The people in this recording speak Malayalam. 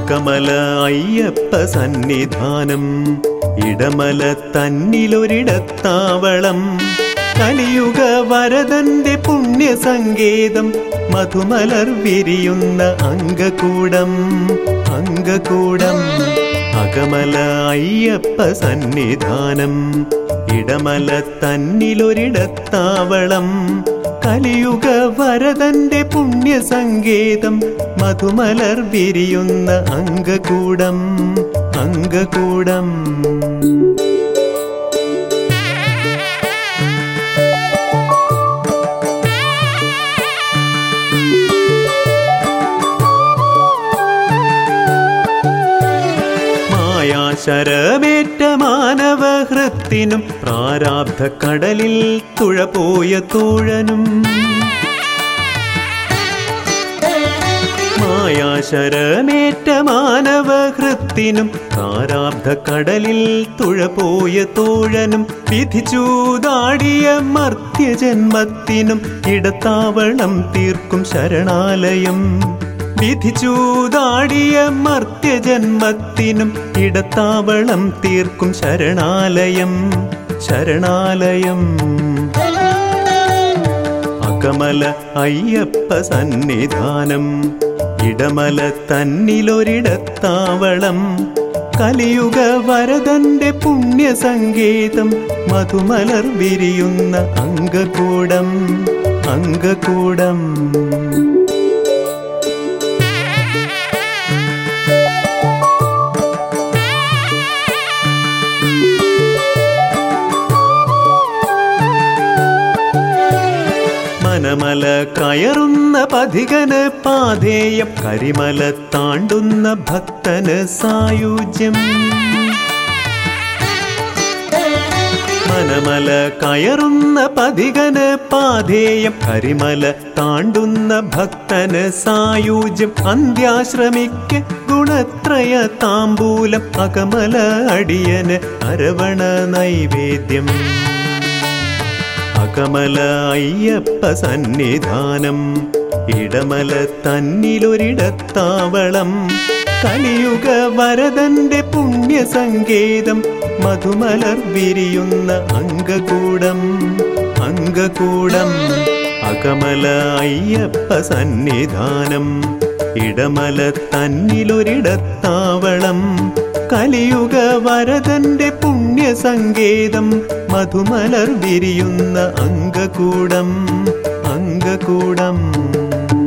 അകമല അയ്യപ്പ സന്നിധാനം ഇടമല തന്നിലൊരിടത്താവളം കലിയുഗ വരദന്റെ പുണ്യസങ്കേതം മധുമലർ വിരിയുന്ന അംഗകൂടം അംഗകൂടം അകമല അയ്യപ്പ സന്നിധാനം ഇടമല തന്നിലൊരിടത്താവളം കലിയുഗ വരദന്റെ പുണ്യസങ്കേതം മധുമലർ വിരിയുന്ന അംഗകൂടം അംഗകൂടം മായാശരമേറ്റ മാനവഹൃത്തിനും പ്രാരാബ്ധ കടലിൽ തുഴപോയ തോഴനും മായാശരമേറ്റ മാനവഹൃത്തിനും പ്രാരാബ്ധ കടലിൽ തുഴപോയ തോഴനും വിധിച്ചൂതാടിയ മർത്യജന്മത്തിനും ഇടത്താവളം തീർക്കും ശരണാലയം വിധിച്ചൂതാടിയ മർത്യജന്മത്തിനും ഇടത്താവളം തീർക്കും ശരണാലയം ശരണാലയം അകമല അയ്യപ്പ സന്നിധാനം ഇടമല തന്നിലൊരിടത്താവളം കലിയുഗ വരദന്റെ പുണ്യസങ്കേതം മധുമലർ വിരിയുന്ന അംഗകൂടം അംഗകൂടം മനമല കയറുന്ന പഥികന് പാതേയം കരിമല താണ്ടുന്ന ഭക്തന് സായുജ്യം മനമല കയറുന്ന പഥികന് പാതേയം കരിമല താണ്ടുന്ന ഭക്തന് സായുജ്യം അന്ത്യാശ്രമിക്ക് ഗുണത്രയ താമ്പൂലം അകമല അടിയന് അരവണ നൈവേദ്യം അകമല അയ്യപ്പ സന്നിധാനം ഇടമല തന്നിലൊരിടത്താവളം കലിയുഗ വരദന്റെ പുണ്യസങ്കേതം മധുമലർ വിരിയുന്ന അംഗകൂടം അംഗകൂടം അകമല അയ്യപ്പ സന്നിധാനം ഇടമല തന്നിലൊരിടത്താവളം കലിയുഗ വരദന്റെ പുണ്യസങ്കേതം മധുമലർ വിരിയുന്ന അംഗകൂടം അംഗകൂടം